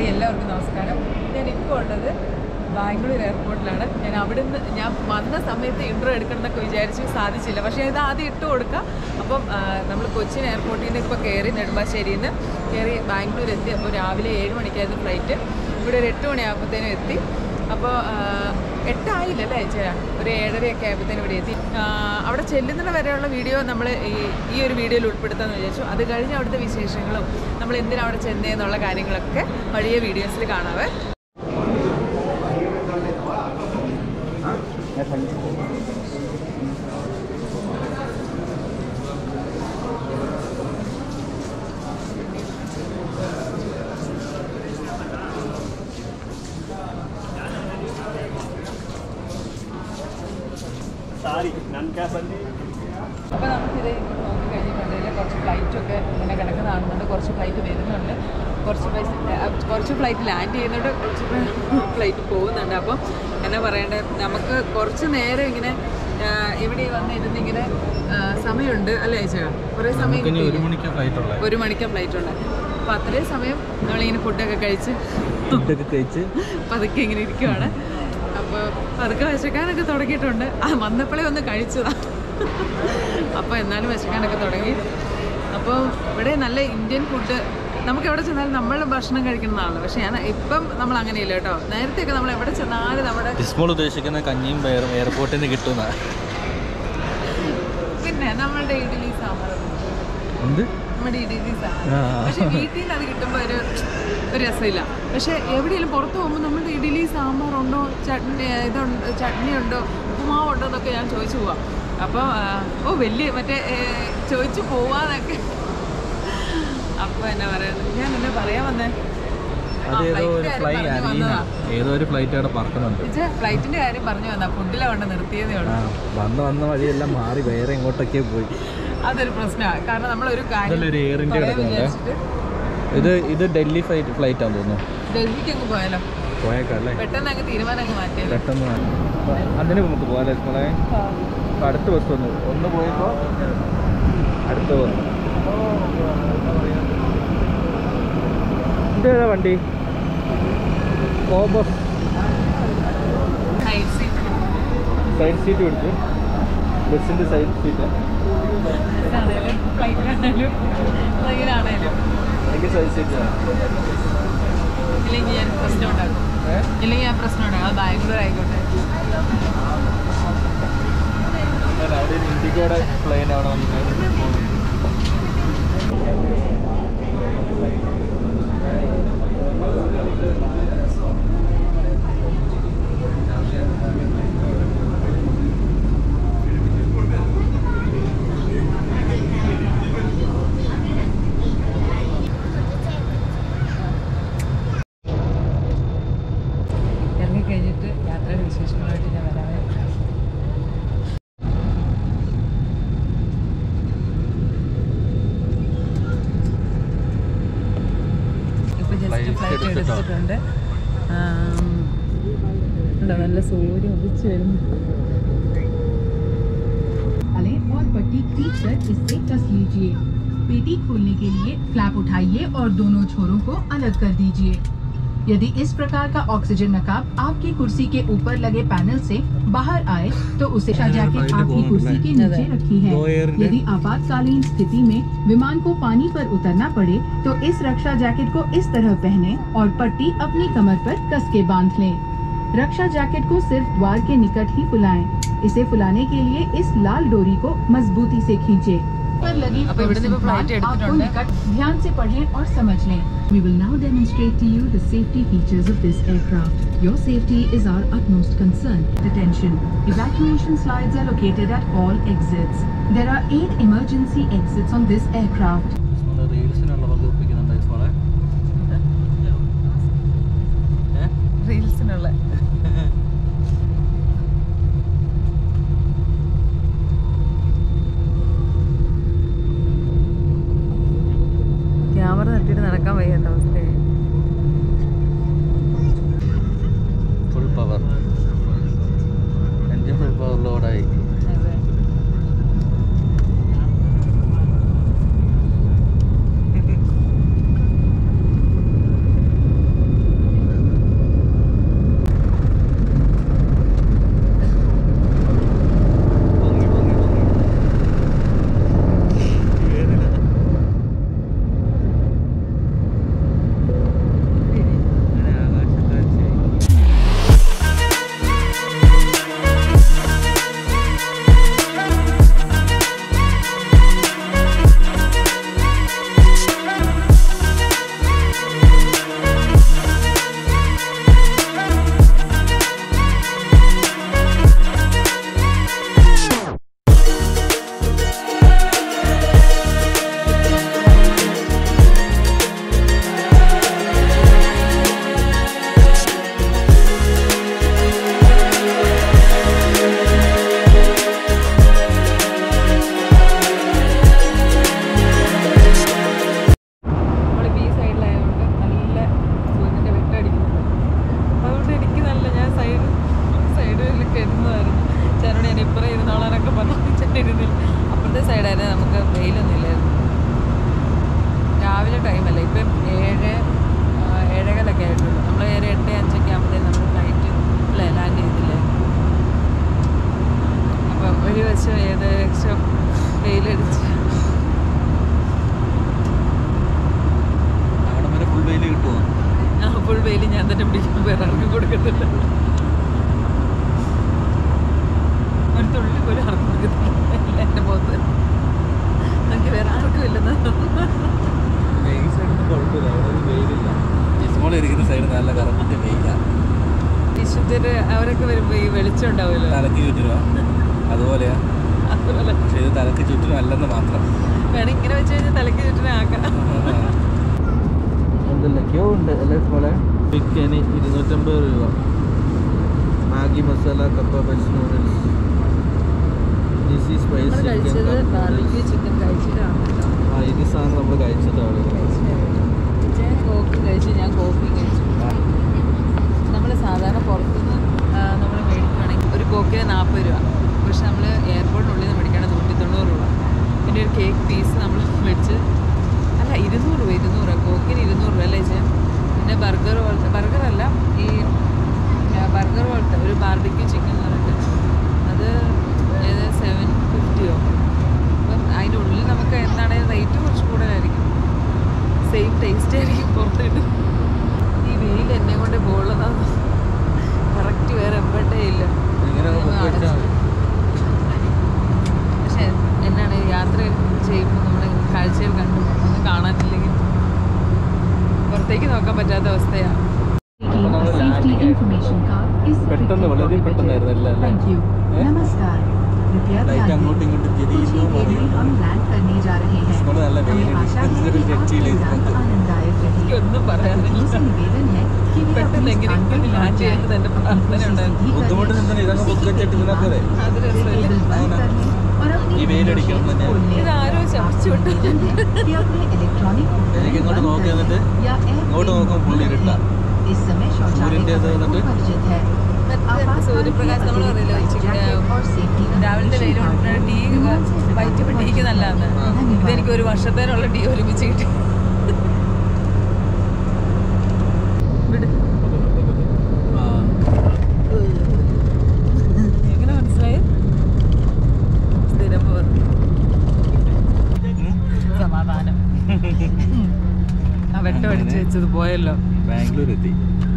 Hi എല്ലാവർക്കും നമസ്കാരം ഞാൻ ഇപ്പോൾ ഉള്ളത് ബാംഗ്ലൂർ എയർപോർട്ടിലാണ് ഞാൻ അവിടുന്ന് ഞാൻ വന്ന സമയത്ത് ഇൻട്രോ എടുക്കണം എന്നൊക്കെ വിചാരിച്ചു സാധിച്ചില്ല പക്ഷേ ഇത് ആദ്യം ഇട്ട് കൊടുക്കാം അപ്പം നമ്മൾ കൊച്ചിൻ എയർപോർട്ടിൽ നിന്ന് ഇപ്പോൾ കയറി നെടുമ്പാശ്ശേരിയിൽ നിന്ന് കയറി ബാംഗ്ലൂർ എത്തി അപ്പോൾ രാവിലെ ഏഴ് മണിക്കായിരുന്നു ഫ്ലൈറ്റ് ഇവിടെ ഒരു എട്ട് മണിയാകുമ്പോഴത്തേനും എത്തി അപ്പോൾ എട്ടായില്ല അല്ലേ ചേരാ ഒരു ഏഴരയൊക്കെ ആയപ്പോഴത്തേനും ഇവിടെ എത്തി ആ, അവിടെ ചെല്ലുന്നത് വരെയുള്ള വീഡിയോ നമ്മൾ ഈ ഈ ഒരു വീഡിയോയിൽ ഉൾപ്പെടുത്താമെന്ന് വിചാരിച്ചു അത് കഴിഞ്ഞ് അവിടുത്തെ വിശേഷങ്ങളും നമ്മൾ എന്തിനാ അവിടെ ചെന്നേന്നുള്ള കാര്യങ്ങളൊക്കെ വഴിയ വീഡിയോസിൽ കാണാവേ सारी नन क्या संजी അപ്പോൾ നമുക്കിത് ഇങ്ങോട്ട് നോക്കി കഴിഞ്ഞിട്ടുണ്ടെങ്കിൽ കുറച്ച് ഫ്ലൈറ്റൊക്കെ ഇങ്ങനെ കിടക്കുന്ന കാണുന്നുണ്ട് കുറച്ച് ഫ്ലൈറ്റ് വരുന്നുണ്ട് കുറച്ച് പൈസ ആ, കുറച്ച് ഫ്ലൈറ്റ് ലാൻഡ് ചെയ്യുന്നുണ്ട് കുറച്ച് ഫ്ലൈറ്റ് പോകുന്നുണ്ട് അപ്പം എന്നാ പറയണ്ടത് നമുക്ക് കുറച്ച് നേരം ഇങ്ങനെ ആ, ഇവിടെ വന്ന് ഇരുന്നിങ്ങനെ ആ, സമയമുണ്ട് അല്ലേ ചേച്ചാ കുറേ സമയം ഇനി ഒരു കിട്ടിയില്ലേ? മണിക്കാ ഫ്ലൈറ്റ് ഉള്ളത് ഒരു മണിക്കാണ് ഫ്ലൈറ്റ് ഉണ്ട് അപ്പോൾ അത്രയും സമയം നമ്മളിങ്ങനെ ഫുഡൊക്കെ കഴിച്ച് ഫുഡൊക്കെ കഴിച്ച് പതുക്കെ ഇങ്ങനെ ഇരിക്കുവാണ് അപ്പോൾ പതുക്കെ വിശക്കാനൊക്കെ തുടങ്ങിയിട്ടുണ്ട് ആ വന്നപ്പോഴേ ഒന്ന് കഴിച്ചതാ അപ്പോൾ എന്നാലും വിശക്കാനൊക്കെ തുടങ്ങി അപ്പോൾ ഇവിടെ നല്ല ഇന്ത്യൻ ഫുഡ് നമുക്ക് എവിടെ ചെന്നാലും നമ്മൾ ഭക്ഷണം കഴിക്കുന്നതാണല്ലോ പക്ഷേ ഞാൻ ഇപ്പം നമ്മൾ അങ്ങനെയില്ല കേട്ടോ നേരത്തെയൊക്കെ നമ്മൾ എവിടെ ചെന്നാലും നമ്മുടെ ഇസ്മോൾ ഉദ്ദേശിക്കുന്ന കഞ്ഞിയും പയറും എയർപോർട്ടിൽ നിന്ന് കിട്ടുന്ന പിന്നെ നമ്മളുടെ ഇഡ്ഡലി സാമ്പാർ എന്ത് നമ്മുടെ ഇഡ്ഡലി സാമ്പാർ ആ. പക്ഷെ വീട്ടിൽ നിന്ന് അത് കിട്ടുമ്പോൾ ഒരു ഒരു രസമില്ല പക്ഷെ എവിടെയെങ്കിലും പുറത്ത് പോകുമ്പോൾ നമ്മുടെ ഇഡ്ഡലി സാമ്പാർ ഉണ്ടോ ചട്നി ഇതുണ്ട് ചട്നി ഉണ്ടോ ഉപ്പുമാവ് ഉണ്ടോ എന്നൊക്കെ ഞാൻ ചോദിച്ചു പോവാം അപ്പോൾ ഓ വലിയ മറ്റേ ഏ, ചോദിച്ചു പോവാന്നൊക്കെ അപ്പോൾ എന്നാ പറയുന്നത് ഞാൻ എന്നെ പറയാൻ വന്നേ അത് ഏതോ ഒരു ഫ്ലൈ അരീന ഏതോ ഒരു ഫ്ലൈറ്റ് അവിടെ പറക്കുന്നുണ്ട് ഫ്ലൈറ്റിന്റെ കാര്യം പറഞ്ഞു വന്നാ ഫുഡിലെ കൊണ്ട് നിർത്തിയതേ ആ ഉള്ളൂ വന്ന് വന്ന വഴിയെല്ലാം മാറി വേറെ എങ്ങോട്ടൊക്കെ പോയി അതൊരു പ്രശ്നമാണ് കാരണം നമ്മളൊരു കാര്യം ഇതല്ലേ ഒരു എയർ ഇന്ത്യ പറയാൻ കിടക്കുന്നുണ്ട് വിചാരിച്ചിട്ട് ഇത് ഇത് ഡൽഹി ഫ്ലൈറ്റ് ഫ്ലൈറ്റ് ആണെന്ന് തോന്നുന്നു ഡൽഹിക്ക് അങ്ങ് പോയാലോ പോയേക്കാം അല്ലേ പെട്ടെന്ന് അങ്ങ് തീരുമാനം അങ്ങ് മാറ്റിയല്ലോ പെട്ടെന്ന് വാ. അപ്പൊ അതിന് നമുക്ക് പോകാല്ലേ ഇസ്മോളെ അപ്പൊ അടുത്ത ബസ് വന്നു ഒന്ന് പോയപ്പോ അടുത്ത വന്നു ഇതേതാ വണ്ടി കോബസ് സൈഡ് സീറ്റ് സൈഡ് സീറ്റ് പിടിച്ചു ബസ്സിന്റെ സൈഡ് സീറ്റ് ആണേലും ഫ്ലൈറ്റിലാണേലും ട്രെയിനാണേലും എനിക്ക് സൈഡ് സീറ്റ് ഇല്ലെങ്കിൽ ഞാൻ പ്രശ്നം ഉണ്ടാക്കും ഇല്ലെങ്കിൽ ഞാൻ പ്രശ്നം ഉണ്ടാക്കും അത് ബാംഗ്ലൂർ ആയിക്കോട്ടെ അവിടെ ഒരു ഇൻഡിഗോയുടെ പ്ലെയിൻ ആണ് വന്നിട്ട് ഇറങ്ങിക്കഴിഞ്ഞിട്ട് യാത്രയുടെ വിശേഷങ്ങളായിട്ട് ഞാൻ വരാവേ ഇപ്പൊ ജസ്റ്റ് Flight ഫ്ലൈറ്റ് എടുത്തിട്ടോ? എടുത്തിട്ടുണ്ട് ആം, ഉണ്ടോ, നല്ല സൂര്യൻ ഉദിച്ചു വരുന്നു डालें और पट्टी खींच कर इससे कस लीजिए पेटी खोलने के लिए फ्लैप उठाइए और दोनों छोरों को अलग कर दीजिए यदि इस प्रकार का ऑक्सीजन नकाब आपकी कुर्सी के ऊपर लगे पैनल से बाहर आए तो उसे जैकेट आपकी कुर्सी के नीचे रखी है दो एयर यदि आपातकालीन स्थिति में विमान को पानी पर उतरना पड़े तो इस रक्षा जैकेट को इस तरह पहने और पट्टी अपनी कमर पर कस के बांध लें रक्षा जैकेट को सिर्फ द्वार के निकट ही फुलाएं। इसे फुलाने के लिए इस लाल डोरी को मजबूती से खींचे पर लगी अब इविടുന്ന് ഇപ്പൊ फुल flight सिंबल आपको എടുത്തിട്ടുണ്ട്. निकट ध्यान से पढ़ें और समझ लें We will now demonstrate to you the safety features of this aircraft. Your safety is our utmost concern. Attention. Evacuation slides are located at all exits. There are eight emergency exits on this aircraft. റീൽസിനുള്ള പങ്കെടുപ്പിക്കുന്നുണ്ട് ഇസ്മോളെ ഏ റീൽസിനുള്ള camera തട്ടിയിട്ട് നടക്കാൻ വയ്യാത്ത അവസ്ഥയായി full power engine full power ലോഡായി അതെ വെയിൽ ഞാൻ തന്നെ പിടിക്കുന്നു വേറെ ആർക്കും കൊടുക്കുന്നില്ല ഒരു തുള്ളി പോലും ആർക്കും കൊടുക്കുന്നില്ല എൻ്റെ മുഖത്ത് എനിക്ക് വേറെ ആർക്കും ഇല്ലെന്ന് ഈ സൈഡൊന്നും കുഴപ്പമില്ല അവിടെ ഒരു വെയിലില്ല ഇസ്മോൾ ഇരിക്കുന്ന സൈഡ് നല്ല കറക്റ്റ് വെയിലാണ് വിശുദ്ധര് അവരൊക്കെ വരുമ്പോൾ ഈ വെളിച്ചം ഉണ്ടാവുമല്ലോ തലക്ക് ചുറ്റിനുവാ അതുപോലെയാ അതുപോലെ പക്ഷെ ഇത് തലക്ക് ചുറ്റിനും അല്ലെന്ന് മാത്രം വേണം ഇങ്ങനെ വെച്ച് കഴിഞ്ഞാൽ തലയ്ക്ക് ചുറ്റിനാക്കാം എന്തെല്ലാമൊക്കെയോ ഉണ്ട് അല്ലേ പോലെ ചിക്കന് ഇരുന്നൂറ്റമ്പത് രൂപ മാഗി മസാല കപ്പ ബസ് നൂഡിൽസ് ദിസ് ഈസ് നമ്മൾ സ്പൈസി കഴിച്ചത് ബാർബിക്യൂ ചിക്കൻ കഴിച്ചിട്ടാണ് കേട്ടോ ആ ഇത് സാധനം നമ്മൾ കഴിച്ചതാണ് ഞാൻ കോക്ക് കഴിച്ചു ഞാൻ കോഫി കഴിച്ചു നമ്മൾ സാധാരണ പുറത്തുനിന്ന് നമ്മൾ മേടിക്കുകയാണെങ്കിൽ ഒരു കോക്കിന് നാൽപ്പത് രൂപ പക്ഷെ നമ്മൾ എയർപോർട്ടിനുള്ളിൽ നിന്ന് മേടിക്കുകയാണെങ്കിൽ നൂറ്റി തൊണ്ണൂറ് രൂപ പിന്നെ ഒരു കേക്ക് പീസ് നമ്മൾ മേടിച്ച് അല്ല ഇരുന്നൂറ് രൂപ ഇരുന്നൂറ് രൂപ കോക്കിന് ഇരുന്നൂറ് രൂപ അല്ലേ ചേച്ചി പിന്നെ ബർഗർ പോലത്തെ ബർഗർ അല്ല ഈ ബർഗർ പോലത്തെ ഒരു ബാർബിക്യൂ ചിക്കൻ എന്ന് പറഞ്ഞിട്ട് അത് ഏത് സെവൻ ഫിഫ്റ്റിയോ അപ്പം അതിൻ്റെ ഉള്ളിൽ നമുക്ക് എന്താണെങ്കിൽ റേറ്റ് കുറച്ച് കൂടുതലായിരിക്കും സെയിം ടേസ്റ്റ് ആയിരിക്കും പുറത്ത് കിട്ടും ഈ വെയിൽ എന്നെ കൊണ്ട് പോകുള്ളതാണ് കറക്റ്റ് വേറെ എവിടെ ഇല്ല ഇങ്ങനെ ബുക്ക് വെച്ചാൽ പക്ഷെ എന്നാണ് യാത്ര ചെയ്യുമ്പോൾ നമ്മുടെ കാഴ്ചകൾ കണ്ടു ഒന്നും കാണാനില്ലെങ്കിൽ പുറത്തേക്ക് നോക്കാൻ പറ്റാത്ത അവസ്ഥയാണ് Speaking safety information card is പെട്ടെന്ന് വളരെ പെട്ടെന്നായിരുന്നു എല്ലാം അല്ലേ Thank you. ഏ? नमस्कार कृपया ലൈറ്റ് ध्यान അങ്ങോട്ടും दें ഇങ്ങോട്ടും कुछ തിരിയുന്നു ही देर में हम लैंड करने जा रहे हैं इसको നല്ല हमें വെയിലുണ്ട്. आशा है ഇതിലൊരു कि आपकी രക്ഷയില്ല उड़ान ഇതിനകത്ത്. आनंददायक रही എനിക്കൊന്നും പറയാനില്ല अतिथियों से निवेदन है कि वे പെട്ടെന്ന് अपने स्थान पर എങ്ങനെയെങ്കിലും ലാൻഡ് पहुंच जाएं। ചെയ്യേണ്ടത് എൻ്റെ अपनी പ്രാർത്ഥന कुर्सी ഉണ്ടായിരുന്നു सीधी ബുദ്ധിമുട്ട് करें। എന്താണ് ഇതങ്ങ് ബുക്ക് വെച്ചിട്ട് ഇതിനകത്ത് അത് രസമില്ല टेबल बंद कर लें और अपनी ഈ വെയിലടിക്കണം തന്നെ. खोल लें। ഇതാരോ ചമച്ചു വിട്ടു निवेदन है कि अपने इलेक्ट्रॉनिक എനിക്ക് ഇങ്ങോട്ട് उपकरण നോക്കി बंद എന്നിട്ട് करें या एयर ഇങ്ങോട്ട് നോക്കുമ്പോൾ ഫുൾ ഇരുട്ടാ इस समय शौचालय സൂര്യൻ്റെ का ഇത് प्रयोग വന്നിട്ട് वर्जित है മറ്റേ സൂര്യപ്രകാശം നമ്മൾ പറയില്ല രാവിലത്തെ വെയിൽ കൊണ്ടിട്ട് ടീ വൈറ്റമിൻ ഡിക്ക് നല്ലതാണ് ഇതെനിക്ക് ഒരു വർഷത്തേനുള്ള ടീ ഒരുമിച്ച് കിട്ടി വിട്. എങ്ങനെ മനസ്സിലായി സ്ഥിരം പോർ. സമാധാനം ആ വെട്ടം അടിച്ചു വെച്ചത് പോയല്ലോ ബാംഗ്ലൂർ എത്തി